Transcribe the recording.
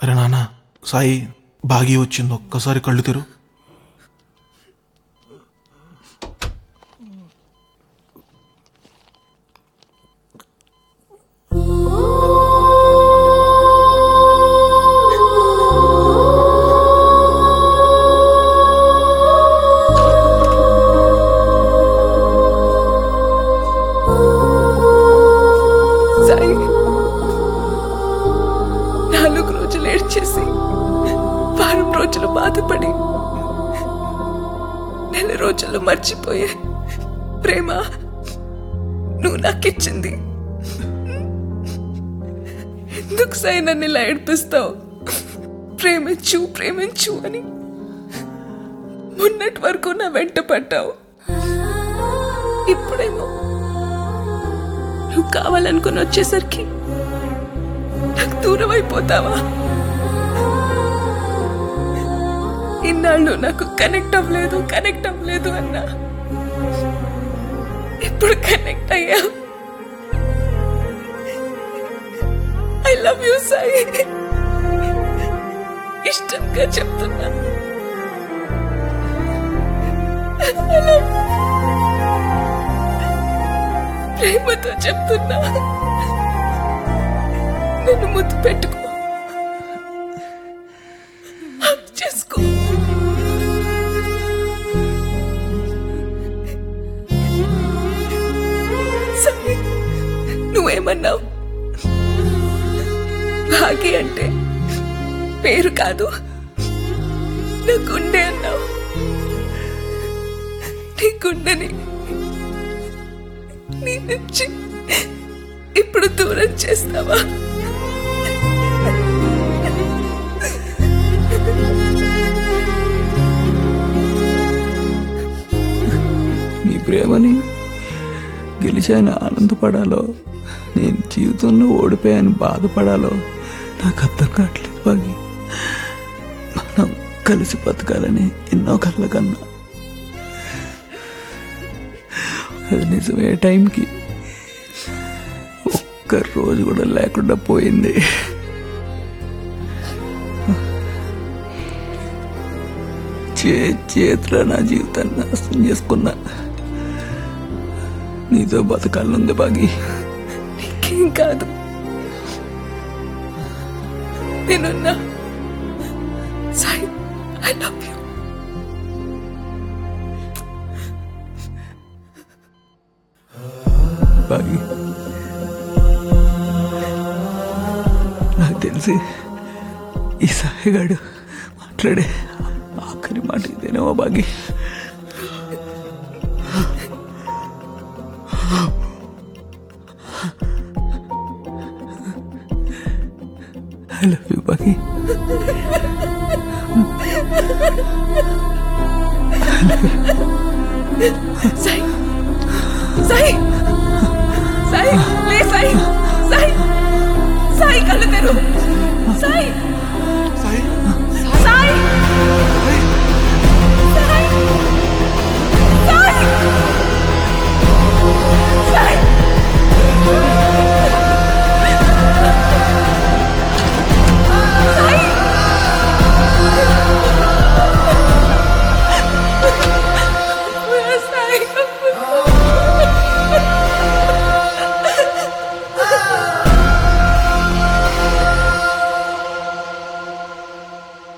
అరే నాన్న సాయి బాగి వచ్చింది ఒక్కసారి కళ్ళు తెరు సాయి నాలుగు రోజులు ఏడ్చేసి వారం రోజులు బాధపడి నెల రోజులు మర్చిపోయే ప్రేమ నువ్వు నాకిచ్చింది ఎందుకు సాయి నన్ను ఇలా ఏడిపిస్తావు ప్రేమించు ప్రేమించు అని మొన్నటి వరకు నా వెంట పడ్డావు ఇప్పుడేమో నువ్వు కావాలనుకుని వచ్చేసరికి నాకు దూరం అయిపోతావా ఇన్నాళ్ళు నాకు కనెక్ట్ అవ్వలేదు కనెక్ట్ అవ్వలేదు అన్నా ఇప్పుడు కనెక్ట్ అయ్యా ఐ లవ్ యూ సాయి ఇష్టంగా చెప్తున్నా I love you. ప్రేమతో చెప్తున్నా నన్ను ముద్దు పెట్టుకో హక్ చేసుకో సరే నువ్వేమన్నావు భాగి అంటే పేరు కాదు నా గుండె అన్నావు నీ గుండెని నీ నుంచి ఇప్పుడు దూరం చేస్తావా నీ ప్రేమని గెలిచాను ఆనందపడాలో నేను జీవితంలో ఓడిపోయాను బాధపడాలో నాకు అర్థం కావట్లేదు బాగి మనం కలిసి బతకాలని ఎన్నో కళ్ళ కన్నా అది నిజమే టైంకి ఒక్క రోజు కూడా లేకుండా పోయింది చే చేతిలో నా జీవితాన్ని నాశనం చేసుకున్నా నీతో బతకాలనుంది బాగి నీకేం కాదు నేనున్నా Sai I love you Bagi నాకు తెలిసి ఈ సాయిగాడు మాట్లాడే ఆఖరి మాట ఇదేనేమో Bagi I love you Bagi Sai Sai Sai లే సాయి సాయి సాయి కళ్ళు తెరు సాయి